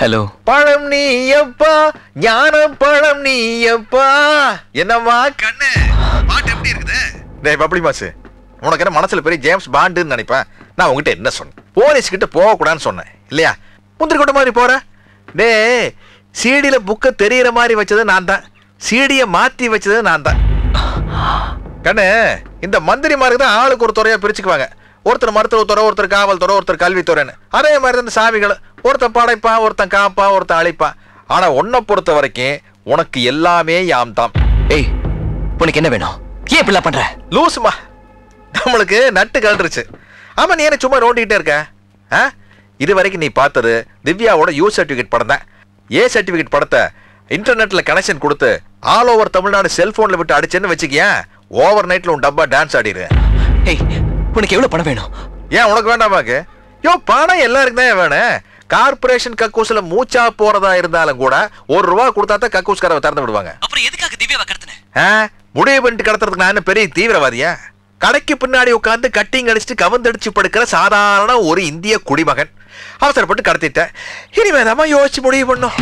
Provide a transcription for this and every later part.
Hello பழம் நீயப்பா ஞான பழம் நீயப்பா என்னம்மா கண்ணு பாட்டு எப்படி இருக்குது டேய் பப்ளி மாசு உனக்கு என்ன மனசுல பெரிய ஜேம்ஸ் பாண்டுன்னு நினைப்பேன் நான் உங்ககிட்ட என்ன சொன்னேன் போலீஸ் கிட்ட போக கூடாதுன்னு சொன்னேன் இல்லையா முந்திரி கொட்ட மாதிரி போற டேய் சீடியில புக்கை தெரியற மாதிரி வச்சது நான் தான் சீடியை மாத்தி வச்சது நான் தான் கண்ணு இந்த மந்திரிமாருக்கு தான் ஆளுக்கு ஒரு துறையா பிரிச்சுக்குவாங்க ஒருத்தர் மருத்துவத்துறை ஒருத்தர் காவல்துறை ஒருத்தர் கல்வித்துறைன்னு அதே மாதிரி தான் இந்த சாமிகள் ஒருத்தன் படைப்பான் ஒருத்தன் காப்பான் ஒருத்தன் அழிப்பான் ஆனா உன்னை பொறுத்த வரைக்கும் உனக்கு எல்லாமே யாம் தாம் ஏய் உனக்கு என்ன வேணும் ஏன் இப்படிலாம் பண்ற லூசுமா நம்மளுக்கு நட்டு கலண்டுருச்சு ஆமா நீ என்ன சும்மா நோண்டிக்கிட்டே இருக்க ஆ இது வரைக்கும் நீ பார்த்தது திவ்யாவோட யூ சர்டிஃபிகேட் படம் தான் ஏ சர்டிஃபிகேட் படத்தை இன்டர்நெட்ல கனெக்ஷன் கொடுத்து ஆல் ஓவர் தமிழ்நாடு செல்போன்ல விட்டு அடிச்சேன்னு வச்சுக்கியேன் ஓவர் நைட்ல உன் டப்பா டான்ஸ் ஆடிடு ஏய் உனக்கு எவ்வளவு பணம் வேணும் ஏன் உனக்கு வேண்டாமாக்கு யோ பணம் எல்லாருக்கும் தான் வேணும் கார்பரேஷன் கக்கூஸ்ல மூச்சா போறதா இருந்தாலும் கூட ஒரு ரூபா கொடுத்தா தான் கக்கூஸ் கதவை திறந்து விடுவாங்க அப்புறம் எதுக்காக திவ்யாவை கடத்தின ஆ? முடிவு பண்ணிட்டு கடத்துறதுக்கு நான் என்ன பெரிய தீவிரவாதியா கடைக்கு பின்னாடி உட்காந்து கட்டிங் அடிச்சுட்டு கவர்ந்தடிச்சு படுக்கிற சாதாரண ஒரு இந்திய குடிமகன் அவசரப்பட்டு கடத்திட்டேன் இனிமேதாம்மா யோசிச்சு முடிவு பண்ணும்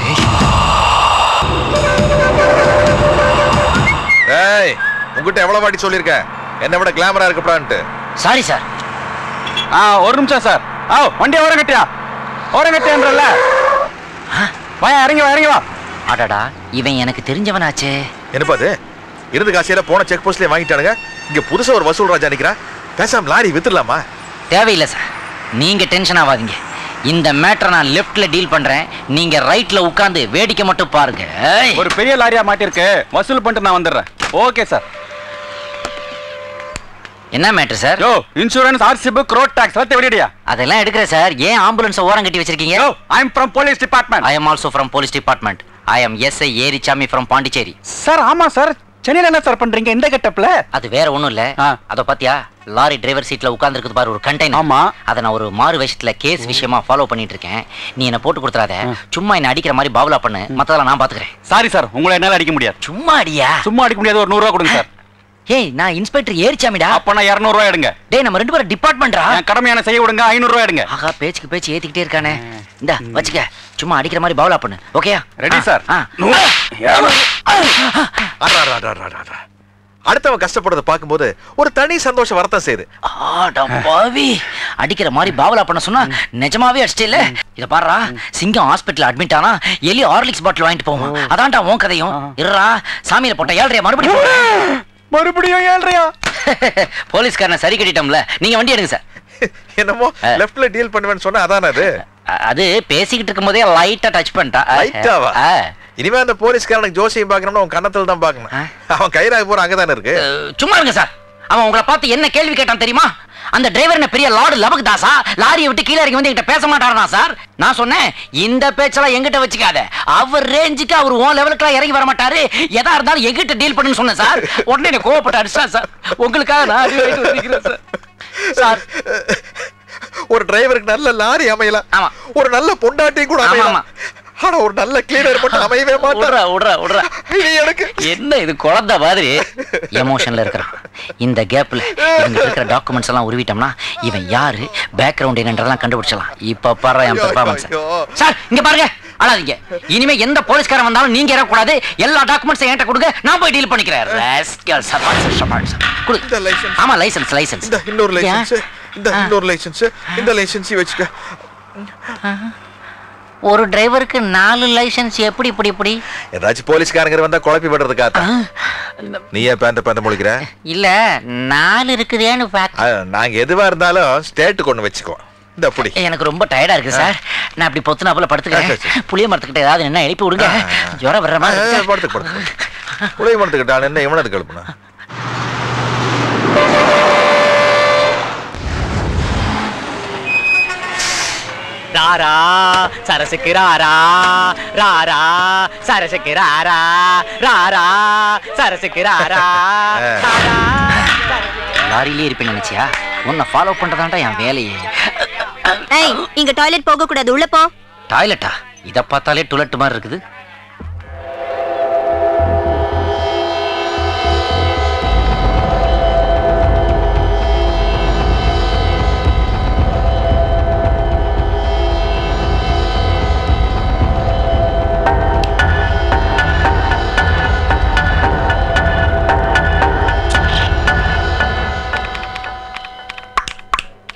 ஏய் உங்ககிட்ட எவ்வளவு வாட்டி சொல்லியிருக்கேன் என்னை விட கிளாமரா இருக்கப்பான்ட்டு சாரி சார் ஆ ஒரு நிமிஷம் சார் ஆ வண்டியை ஓரம் கட்டியா ஓரம் கட்டியான்றல வா இறங்கி வா இறங்கி வா அடடா இவன் எனக்கு தெரிஞ்சவனாச்சே என்னப்பா அது இருந்து காசியில போன செக் போஸ்ட்லயே வாங்கிட்டானுங்க இங்க புதுசா ஒரு வசூல் ராஜா நிக்கிறா பேசாம லாரி வித்துடலாமா தேவையில்லை சார் நீங்க டென்ஷன் ஆகாதீங்க இந்த மேட்டரை நான் லெஃப்ட்ல டீல் பண்றேன் நீங்க ரைட்ல உட்கார்ந்து வேடிக்கை மட்டும் பாருங்க ஏய். ஒரு பெரிய லாரியா மாட்டிருக்கு வசூல் பண்ணிட்டு நான் வந்துடுறேன் ஓகே சார் என்ன matter sir yo insurance RC book road tax எல்லாத்தையும் வெளியிடியா அதெல்லாம் எடுக்கிறேன் சார் ஏன் ஆம்புலன்ஸ் ஓரம் கட்டி வச்சிருக்கீங்க yo I'm from police department I'm also from police department I'm S I Erichami from Pondicherry sir ஆமா சார் சென்னையில என்ன சார் பண்றீங்க இந்த கெட்டப்ல அது வேற ஒண்ணும் இல்ல ஆ. அத பாத்தியா லாரி டிரைவர் சீட்ல உட்கார்ந்திருக்குது பாரு ஒரு கண்டெய்னர் ஆமா. அத நான் ஒரு மாறு விஷயத்துல கேஸ் விஷயமா ஃபாலோ பண்ணிட்டு இருக்கேன் நீ என்ன போட்டு கொடுத்துறாத சும்மா என்ன அடிக்கிற மாதிரி பாவலா பண்ணு மத்ததெல்லாம் நான் பாத்துக்கிறேன் சாரி சார் உங்களை என்னால அடிக்க முடியாது சும்மா அடியா சும்மா அடிக்க முடியாது ஒரு நூறு ரூபா கொடுங்க சார் ஏய் நான் இன்ஸ்பெக்டர் ஏரிச்சாமிடா அப்ப நான் இருநூறு ரூபாய் எடுங்க டேய் நம்ம ரெண்டு பேரும் டிபார்ட்மெண்ட்ரா என் கடமையான செய்ய விடுங்க ஐநூறு ரூபாய் எடுங்க ஆகா பேச்சுக்கு பேச்சு ஏத்திக்கிட்டே இருக்கானே இந்த வச்சுக்க சும்மா அடிக்கிற மாதிரி பாவலா பண்ணு ஓகேயா ரெடி சார் ஆ நூறு இருநூறு. அடா, அடா, அடா, அடா, அடா. அடுத்தவன் கஷ்டப்படுறத பார்க்கும்போது ஒரு தனி சந்தோஷம் வரத்தான் செய்யுது ஆடா பாவி அடிக்கிற மாதிரி பாவலா பண்ண சொன்னா நிஜமாவே அடிச்சிட்டே இத பாருடா சிங்கம் ஹாஸ்பிடல்ல அட்மிட் ஆனா எலி ஹார்லிக்ஸ் பாட்டில் வாங்கிட்டு போவோம் அதான்டா உன் கதையும் இருடா சாமியில போட்ட ஏழ்றையா மறுபடியும் போடு. மறுபடியும் ஏழ்றையா போலீஸ்காரனை சரி கட்டிட்டோம்ல நீங்க வண்டி எடுங்க சார் என்னமோ ஆ. லெஃப்ட்ல டீல் பண்ணுவேன்னு சொன்னா அதானே அது அ- அது பேசிக்கிட்டு இருக்கும் போதே லைட்டா டச் பண்ணிட்டா லைட்டாவா ஆ. இனிமே அந்த போலீஸ்காரனுக்கு ஜோசியம் பார்க்கணும்னா உன் கன்னத்துல தான் பார்க்கணும் ஆ. அவன் கைராக போற அங்கதானே இருக்கு அஹ், சும்மா இருங்க சார் அவன் உங்களை பார்த்து என்ன கேள்வி கேட்டான் தெரியுமா அந்த டிரைவர் என்ன பெரிய லார்டு லபக் தாசா லாரியை விட்டு கீழே இறங்கி வந்து என்கிட்ட பேச மாட்டாரா சார் நான் சொன்னேன் இந்த பேச்செல்லாம் எங்கிட்ட வச்சுக்காத அவர் ரேஞ்சுக்கு அவர் ஓ லெவலுக்குலாம் இறங்கி வர மாட்டாரு எதா இருந்தாலும் எங்கிட்ட டீல் பண்ணுன்னு சொன்னேன் சார் உடனே என்ன கோவப்பட்டு அடிச்சா சார் உங்களுக்காக நான் அடி வாங்கிட்டு வந்திருக்கிறேன் சார் சார் ஒரு டிரைவருக்கு நல்ல லாரி அமையலாம் ஆமா. ஒரு நல்ல பொண்டாட்டியும் கூட ஆமா, அமையலாம் ஆமா. ஆனா ஒரு நல்ல கிளீனர் மட்டும் அமையவே விட்றா மாட்டான் விட்றா விட்றா இது எனக்கு என்ன இது குழந்தை மாதிரி எமோஷன்ல இருக்கிறான் இந்த கேப்ல இவங்க இருக்கிற டாக்குமெண்ட்ஸ் எல்லாம் உருவிட்டோம்னா இவன் யாரு பேக்ரவுண்ட் என்னன்றதெல்லாம் கண்டுபிடிச்சலாம் இப்ப பாரு என் ஐயோ, பெர்ஃபார்மன்ஸ் ஐயோ. சார் இங்க பாருங்க அழாதீங்க இனிமே எந்த போலீஸ்காரன் வந்தாலும் நீங்க இறக்கூடாது எல்லா டாக்குமெண்ட்ஸையும் என்கிட்ட கொடுங்க நான் போய் டீல் பண்ணிக்கிறேன் Rascal, சபாஷ், சபாஷ். கொடு. இந்த license. ஆமா லைசன்ஸ் லைசன்ஸ் இந்த இன்னொரு லைசன்ஸ் இந்த ஆ. இன்னொரு லைசன்ஸ் இந்த லைசன்ஸ் வச்சுக்க ஒரு டிரைவருக்கு நாலு லைசன்ஸ் எப்படி இப்படி இப்படி ஏதாச்சும் போலீஸ்காரங்க வந்தா குழப்பி விடுறதுக்காக நீ ஏன் பேந்த பேந்த முழிக்கிற இல்ல நாலு இருக்குதேன்னு fact. ஆ, நாங்க எதுவா இருந்தாலும் ஸ்டேட்டுக்கு ஒண்ணு வச்சுக்கோ இந்த புடி எனக்கு ரொம்ப டயர்டா இருக்கு சார் நான் அப்படி பொத்துனா போல ஆ, சரி, படுத்துக்கிறேன் சரி. புளிய மரத்துக்கிட்ட ஏதாவது என்ன எழுப்பி விடுங்க ஜுரம் வர்ற மாதிரி இருக்கு. படுத்து படுத்து உடைய மரத்துக்கிட்டான் என்ன இவனது கழுப்புனா ராரா சரசுக்கு ராரா ராரா சரசுக்கு ராரா ராரா சரசுக்கு ராரா ராரா லாரியிலே இருப்பேன்னு நினைச்சியா உன்னை ஃபாலோ பண்றதாண்டா என் வேலையே ஏய் இங்க டாய்லெட் போக கூடாது உள்ள போ டாய்லெட்டா இத பார்த்தாலே டுலெட் மாதிரி இருக்குது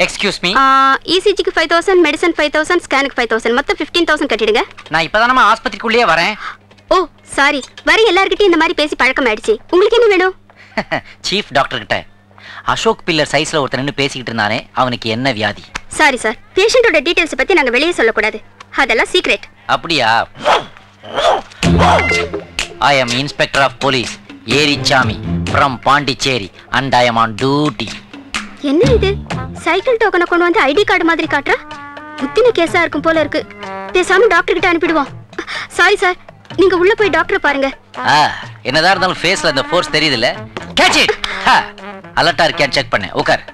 எக்ஸ்கியூஸ் மீ இசிஜிக்கு five thousand medicine five thousand ஸ்கேனுக்கு ஃபைவ் தௌசண்ட் மொத்தம் ஃபிஃப்டீன் தௌசண்ட் கட்டிடுங்க நான் இப்பதான் ஆஸ்பத்திரிக்குள்ளேயே வரேன் ஓ சாரி வர எல்லார்கிட்டயும் இந்த மாதிரி பேசி பழக்கம் ஆயிடுச்சு உங்களுக்கு என்ன வேணும் சீஃப் டாக்டர் கிட்ட அசோக் பில்லர் சைஸ்ல ஒருத்தர் நின்னு பேசிக்கிட்டு இருந்தானே அவனுக்கு என்ன வியாதி சாரி சார் பேஷண்டோட டீடைல்ஸ் பத்தி நாங்க வெளியே சொல்லக்கூடாது அதெல்லாம் சீக்ரெட் அப்படியா I'm inspector of police Erichami from Pondicherry and I'm on duty என்ன இது சைக்கிள் டோக்கனை கொண்டு வந்து ஐடி கார்டு மாதிரி காட்டுறா முத்தின கேஸா இருக்கும் போல இருக்கு பேசாம டாக்டர் கிட்ட அனுப்பிடுவோம் சாரி சார் நீங்க உள்ள போய் டாக்டரை பாருங்க ஆ என்னதான் இருந்தாலும் ஃபேஸ்ல இந்த ஃபோர்ஸ் தெரியுதுல்ல கேட்ச் இட் அலர்ட்டா இருக்கியான்னு செக் பண்ணு உட்கார்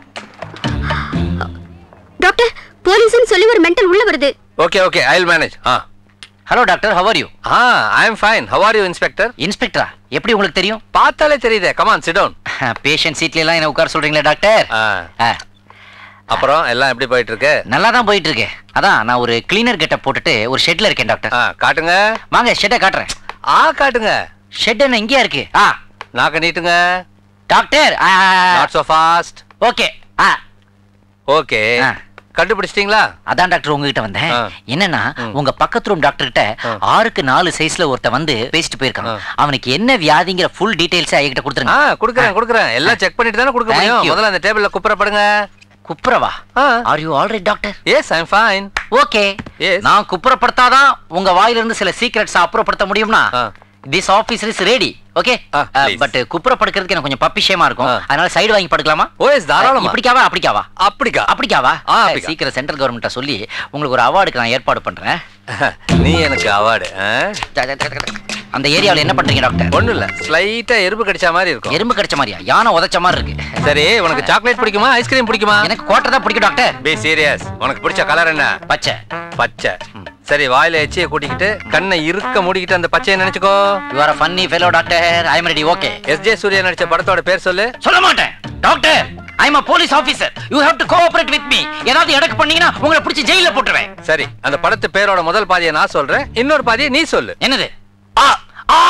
டாக்டர் போலீஸ்னு சொல்லி ஒரு மென்டல் உள்ள வருது okay okay I will manage ah hello doctor how are you ah I am fine how are you inspector இன்ஸ்பெக்டரா எப்படி உங்களுக்கு தெரியும் பார்த்தாலே தெரியுதே கமான் சிட் டவுன் பேஷண்ட் சீட்ல எல்லாம் என்ன உட்கார சொல்றீங்களா டாக்டர் ஆ, அப்புறம் எல்லாம் எப்படி போயிட்டு இருக்கு நல்லா தான் போயிட்டு இருக்கு அதான் நான் ஒரு கிளீனர் கெட்ட போட்டுட்டு ஒரு ஷெட்ல இருக்கேன் டாக்டர் ஆ காட்டுங்க வாங்க ஷெட்டை காட்டுறேன் ஆ காட்டுங்க ஷெட் என்ன இங்கேயா இருக்கு ஆ நாக்க நீட்டுங்க doctor not so fast okay ah okay ah. கண்டுபிடிச்சிட்டீங்களா அதான் டாக்டர் உங்ககிட்ட வந்தேன் ஆ. என்னன்னா ம். உங்க பக்கத்து ரூம் டாக்டர் கிட்ட ஆ. ஆறுக்கு நாலு சைஸ்ல ஒருத்த வந்து பேசிட்டு போயிருக்கான் ஆ. அவனுக்கு என்ன வியாதிங்கிற ஃபுல் டீடைல்ஸ் என்கிட்ட ஆ கொடுத்துருங்க குடுக்குறேன் குடுக்குறேன் எல்லாம் செக் பண்ணிட்டு தானே கொடுக்க Thank முடியும் you. முதல்ல அந்த டேபிள்ல குப்புறப்படுங்க குப்புறவா ah are you alright doctor yes I am fine okay Yes. நான் குப்புறப்படுத்தாதான் உங்க வாயில இருந்து சில சீக்ரெட்ஸ் அப்புறப்படுத்த முடியும்னா ah. This office is ready okay ah, please. But குப்புறப்படுக்கிறதுக்கு எனக்கு கொஞ்சம் பப்பிஷேமா இருக்கும் ஆ. அதனால சைடு வாங்கி படுக்கலாமா ஓ எஸ் தாராளமா இப்படிக்காவா அப்படிக்காவா அப்படிக்கா அப்படிக்காவா ஆ, அப்படிக்கா. சீக்கிரம் சென்ட்ரல் கவர்மெண்ட்ட சொல்லி உங்களுக்கு ஒரு அவார்டுக்கு நான் ஏற்பாடு பண்றேன் நீ எனக்கு அவார்டு அந்த ஏரியாவுல என்ன பண்றீங்க டாக்டர் ஒண்ணும் இல்ல ஸ்லைட்டா எறும்பு கடிச்ச மாதிரி இருக்கும் எறும்பு கடிச்ச மாதிரியா யானை உதைச்ச மாதிரி இருக்கு சரி உனக்கு சாக்லேட் பிடிக்குமா ஐஸ்கிரீம் பிடிக்குமா எனக்கு கோட்டை தான் பிடிக்கும் டாக்டர் பி சீரியஸ் உனக்கு பிடிச்ச கலர் என்ன பச்சை பச்சை சரி வாயில எச்சிய கூட்டிக்கிட்டு கண்ணை இருக்க மூடிக்கிட்டு அந்த பச்சையை நினைச்சுக்கோ you are funny fellow doctor I'm ready okay S J Surya நடிச்ச படத்தோட பேர் சொல்லு சொல்ல மாட்டேன் doctor I'm a police officer you have to cooperate with me ஏதாவது எடக்கு பண்ணீங்கன்னா உங்களை பிடிச்சி ஜெயில போட்டுருவேன் சரி அந்த படத்து பேரோட முதல் பாதியை நான் சொல்றேன் இன்னொரு பாதியை நீ சொல்லு என்னது ஆ ஆ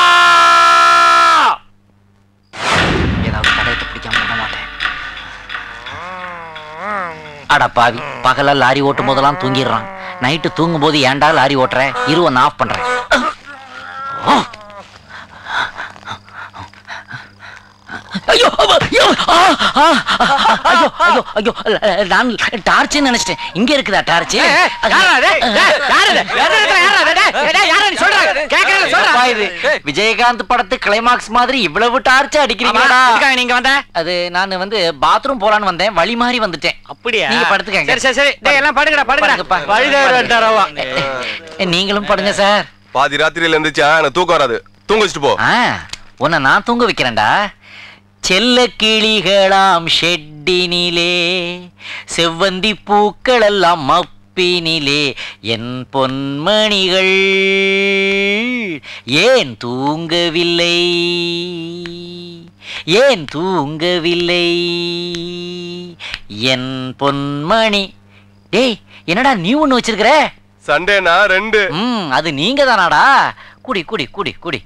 ஏதாவது தடயத்தை பிடிக்காம விட மாட்டேன் அட பாவி பகல லாரி ஓட்டும் போதெல்லாம் தூங்கிடுறான் நைட்டு தூங்கும் போது ஏன்டா லாரி ஓட்டுற இரு ஒன்னு ஆஃப் பண்றேன் ஆ. ஐயோ அவ, ஐயோ ஆ, ஆ, ஐயோ ஐயோ ஐயோ நான் டார்ச் நினைச்சிட்டேன் இங்க இருக்குதா டார்ச் என்னப்பா இது? விஜயகாந்த் படத்து கிளைமாக்ஸ் மாதிரி இவ்வளவு டார்ச் அடிக்கிறீங்களா நீங்க வந்த அது நான் வந்து பாத்ரூம் போலான்னு வந்தேன் வழி மாறி வந்துட்டேன் அப்படியா நீங்க படுத்துக்கங்க சரி சரி சரி டேய் எல்லாம் படுங்கடா படுங்கப்பா. படுங்கடா வழிதேவர் வந்துட்டாரவா ஏ, நீங்களும் படுங்க சார் பாதி ராத்திரியில இருந்துச்சா எனக்கு தூக்கம் வராது தூங்க வச்சுட்டு போ ஆ உன்னை நான் தூங்க வைக்கிறேன்டா செல்ல கிளிகளாம் ஷெட்டினிலே செவ்வந்தி பூக்கள் எல்லாம் மப்பினிலே என் பொன்மணிகள் ஏன் தூங்கவில்லை ஏன் தூங்கவில்லை என் பொன்மணி டேய் என்னடா நீ ஒண்ணு வச்சிருக்கிற சண்டேனா ரெண்டு ம் அது நீங்க தானாடா குடி குடி குடி குடி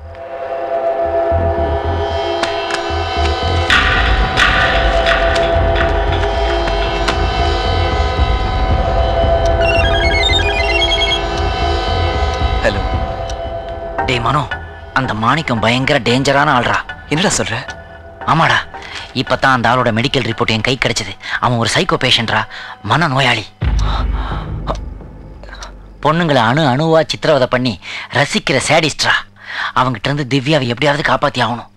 ஹலோ டேய் மனோ அந்த மாணிக்கம் பயங்கர டேஞ்சரான ஆள்ரா என்னடா சொல்ற ஆமாடா இப்பதான் அந்த ஆளோட மெடிக்கல் ரிப்போர்ட் என் கை கிடைச்சது அவன் ஒரு சைக்கோ பேஷண்ட்ரா மன நோயாளி பொண்ணுங்களை அணு அணுவா சித்திரவதை பண்ணி ரசிக்கிற சேடிஸ்ட்ரா அவங்கிட்ட இருந்து திவ்யாவை எப்படியாவது காப்பாத்தி ஆகணும்